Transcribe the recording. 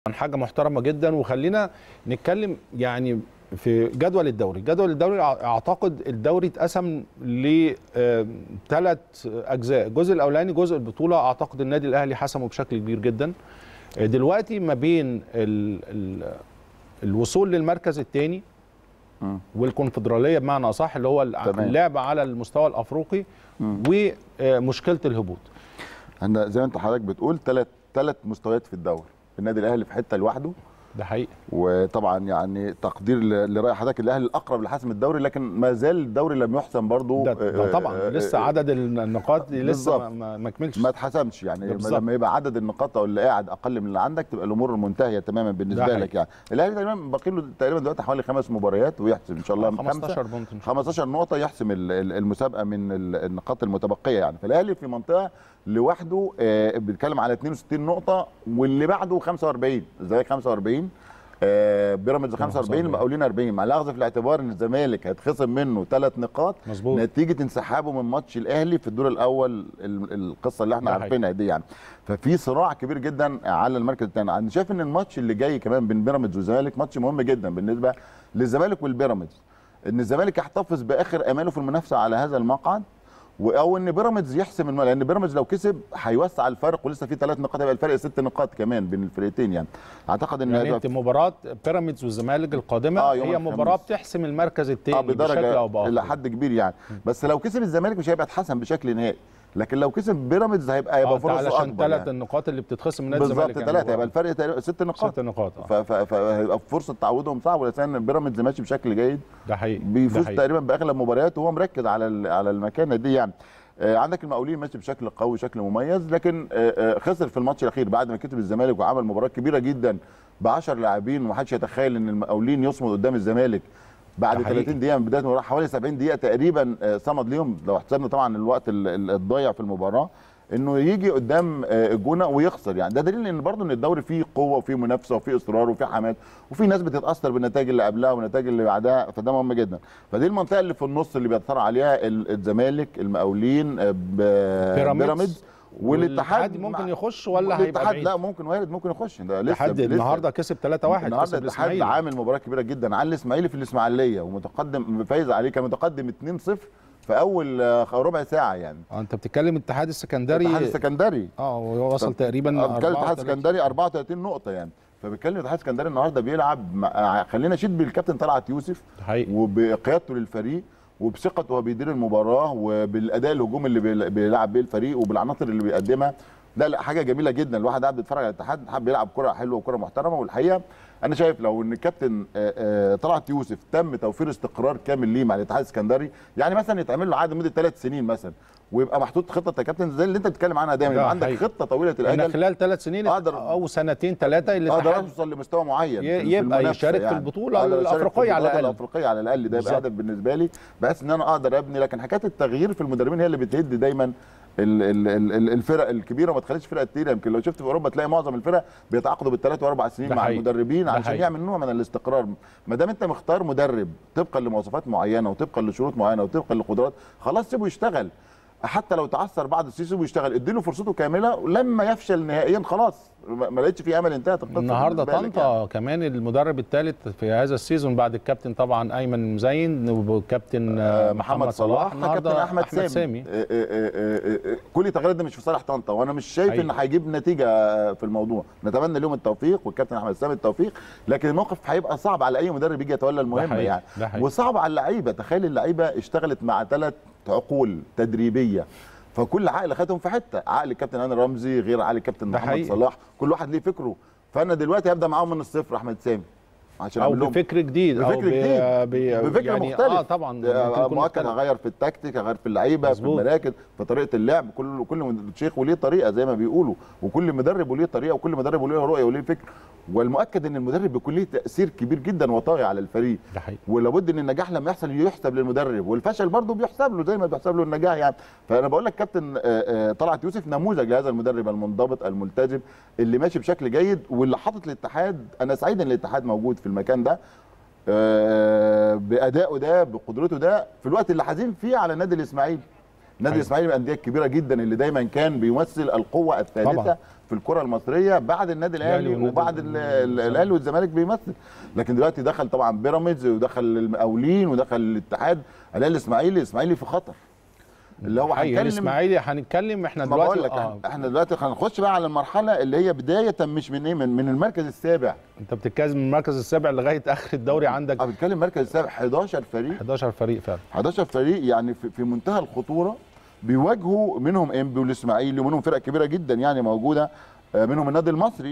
حاجه محترمه جدا وخلينا نتكلم يعني في جدول الدوري جدول الدوري اعتقد الدوري اتقسم لثلاث اجزاء الجزء الاولاني جزء البطوله اعتقد النادي الاهلي حسمه بشكل كبير جدا دلوقتي ما بين ال ال الوصول للمركز الثاني والكونفدراليه بمعنى اصح اللي هو اللعب على المستوى الافريقي ومشكله الهبوط احنا زي ما انت حضرتك بتقول ثلاث ثلاث مستويات في الدوري النادي الاهلي في حته لوحده ده حقيقي وطبعا يعني تقدير لراي حضرتك الاهلي الاقرب لحسم الدوري لكن ما زال الدوري لم يحسم برضه ده, ده طبعا آه لسه آه عدد النقاط لسه ما, ما كملش ما اتحسمش يعني لما يبقى عدد النقاط او اللي قاعد اقل من اللي عندك تبقى الامور منتهيه تماما بالنسبه لك يعني الاهلي تقريبا باقي له تقريبا دلوقتي حوالي خمس مباريات ويحسم ان شاء الله 15 بونت 15 نقطه يحسم المسابقه من النقاط المتبقيه يعني فالاهلي في منطقه لوحده آه بيتكلم على 62 نقطه واللي بعده 45 الزمالك 45 آه بيراميدز 45 المقاولين 40 مع الاخذ في الاعتبار ان الزمالك هيتخصم منه ثلاث نقاط مظبوط نتيجه انسحابه من ماتش الاهلي في الدور الاول القصه اللي احنا عارفينها دي يعني ففي صراع كبير جدا على المركز الثاني انا شايف ان الماتش اللي جاي كمان بين بيراميدز والزمالك ماتش مهم جدا بالنسبه للزمالك والبيراميدز ان الزمالك يحتفظ باخر اماله في المنافسه على هذا المقعد او ان بيراميدز يحسم المال لان بيراميدز لو كسب هيوسع الفرق ولسه في ثلاث نقاط هيبقى الفرق ست نقاط كمان بين الفرقتين يعني اعتقد ان يعني انت مباراه بيراميدز والزمالك القادمه آه هي مباراه بتحسم المركز الثاني آه بشكل او باخر الى حد كبير يعني بس لو كسب الزمالك مش هيبقى اتحسم بشكل نهائي لكن لو كسب بيراميدز هيبقى هيبقى آه فرصه علشان اكبر علشان ثلاث يعني. النقاط اللي بتتخصم من نادي الزمالك بالظبط ثلاثه هيبقى الفرق تقريبا ست نقاط ست نقاط آه. فهيبقى فرصه تعويضهم صعب ولسان بيراميدز ماشي بشكل جيد ده حقيقي بيفوز ده حقيقي. تقريبا باغلب مبارياته وهو مركز على على المكانه دي يعني عندك المقاولين ماشي بشكل قوي بشكل مميز لكن خسر في الماتش الاخير بعد ما كسب الزمالك وعمل مباراه كبيره جدا ب 10 لاعبين ومحدش يتخيل ان المقاولين يصمد قدام الزمالك بعد 30 دقيقه من بدايه المباراه حوالي 70 دقيقه تقريبا صمد ليهم لو حسبنا طبعا الوقت الضايع في المباراه انه يجي قدام الجونه ويخسر يعني ده دليل ان برضه ان الدوري فيه قوه وفيه منافسه وفيه اصرار وفيه حماس وفي ناس بتتاثر بالنتائج اللي قبلها والنتائج اللي بعدها فده مهم جدا فدي المنطقه اللي في النص اللي بيتصارع عليها الزمالك المقاولين بيراميدز والاتحاد ممكن يخش ولا هيبقى الاتحاد لا ممكن وارد ممكن يخش ده لسه الاتحاد النهارده كسب 3-1 النهارده الاتحاد عامل مباراه كبيره جدا على الاسماعيلي في الاسماعيليه ومتقدم فايز عليه كان متقدم 2-0 في اول ربع ساعه يعني اه انت بتتكلم الاتحاد السكندري الاتحاد السكندري اه وصل تقريبا بتتكلم الاتحاد السكندري 34 نقطه يعني فبيتكلم الاتحاد السكندري النهارده بيلعب مع... خلينا نشيد بالكابتن طلعت يوسف حقيقي. وبقيادته للفريق وبثقته وهو بيدير المباراه وبالاداء الهجومي اللي بيلعب بيه الفريق وبالعناصر اللي بيقدمها لا لا حاجه جميله جدا الواحد قاعد بيتفرج على الاتحاد حابب يلعب كره حلوه وكره محترمه والحقيقه انا شايف لو ان الكابتن طلعت يوسف تم توفير استقرار كامل ليه مع الاتحاد السكندري يعني مثلا يتعمل له عقد مده ثلاث سنين مثلا ويبقى محطوط خطه يا كابتن زي اللي انت بتتكلم عنها دايما يبقى عندك خطه طويله الاجل يعني خلال ثلاث سنين أقدر او سنتين ثلاثه اللي اقدر اوصل لمستوى معين يبقى يشارك يعني. في البطوله الافريقيه على الاقل الافريقيه على الاقل ده يبقى هدف بالنسبه لي بحيث ان انا اقدر ابني لكن حكايه التغيير في المدربين هي اللي بتهد دايما الفرق الكبيره ما تخليش فرقه كتير يمكن لو شفت في اوروبا تلاقي معظم الفرق بيتعاقدوا بالثلاث واربع سنين مع المدربين عشان يعمل نوع من الاستقرار ما دام انت مختار مدرب طبقا لمواصفات معينه وطبقا لشروط معينه وطبقا لقدرات خلاص سيبه يشتغل حتى لو تعثر بعد السيزون ويشتغل اديله فرصته كامله ولما يفشل نهائيا خلاص ما لقيتش فيه امل انتهت القصه النهارده طنطا يعني. كمان المدرب الثالث في هذا السيزون بعد الكابتن طبعا ايمن مزين والكابتن آه محمد صلاح النهارده كابتن احمد, أحمد سامي, سامي. آه آه كل التغييرات دي مش في صالح طنطا وانا مش شايف ان هيجيب نتيجه في الموضوع نتمنى لهم التوفيق والكابتن احمد سامي التوفيق لكن الموقف هيبقى صعب على اي مدرب يجي يتولى المهمه يعني وصعب على اللعيبه تخيل اللعيبه اشتغلت مع ثلاث عقول تدريبيه فكل عقل خدهم في حته عقل الكابتن هاني رمزي غير عقل الكابتن محمد حقيقي. صلاح كل واحد ليه فكره فانا دلوقتي هبدا معاهم من الصفر احمد سامي عشان او بفكر جديد بفكر أو جديد بي بفكر يعني مختلف اه طبعا مؤكد هغير في التكتيك هغير في اللعيبه في المراكز في طريقه اللعب كل كل شيخ وليه طريقه زي ما بيقولوا وكل مدرب وليه طريقه وكل مدرب وليه رؤيه وليه فكر والمؤكد ان المدرب بيكون ليه تاثير كبير جدا وطاغي على الفريق ده حقيقي ولابد ان النجاح لما يحصل يحسب للمدرب والفشل برضه بيحسب له زي ما بيحسب له النجاح يعني فانا بقول لك كابتن طلعت يوسف نموذج لهذا المدرب المنضبط الملتزم اللي ماشي بشكل جيد واللي حاطط الاتحاد انا سعيد ان الاتحاد موجود في المكان ده بادائه ده بقدرته ده في الوقت اللي حزين فيه على النادي الاسماعيلي النادي الاسماعيلي من الانديه الكبيره جدا اللي دايما كان بيمثل القوه الثالثه في الكره المصريه بعد النادي الأهلي الاهلي والنادي وبعد ال- ال- والزمالك. الاهلي والزمالك بيمثل لكن دلوقتي دخل طبعا بيراميدز ودخل المقاولين ودخل الاتحاد الاقي الاسماعيلي الاسماعيلي في خطر اللي هو حقيقي هنتكلم الاسماعيلي هنتكلم احنا ما بقول دلوقتي لك اه احنا دلوقتي هنخش بقى على المرحله اللي هي بدايه مش من ايه من, من المركز السابع انت بتتكلم من المركز السابع لغايه اخر الدوري عندك انا بتكلم مركز السابع 11 فريق 11 فريق فعلا 11 فريق يعني في, في منتهى الخطوره بيواجهوا منهم انبي والاسماعيلي ومنهم فرق كبيره جدا يعني موجوده آه، منهم النادي المصري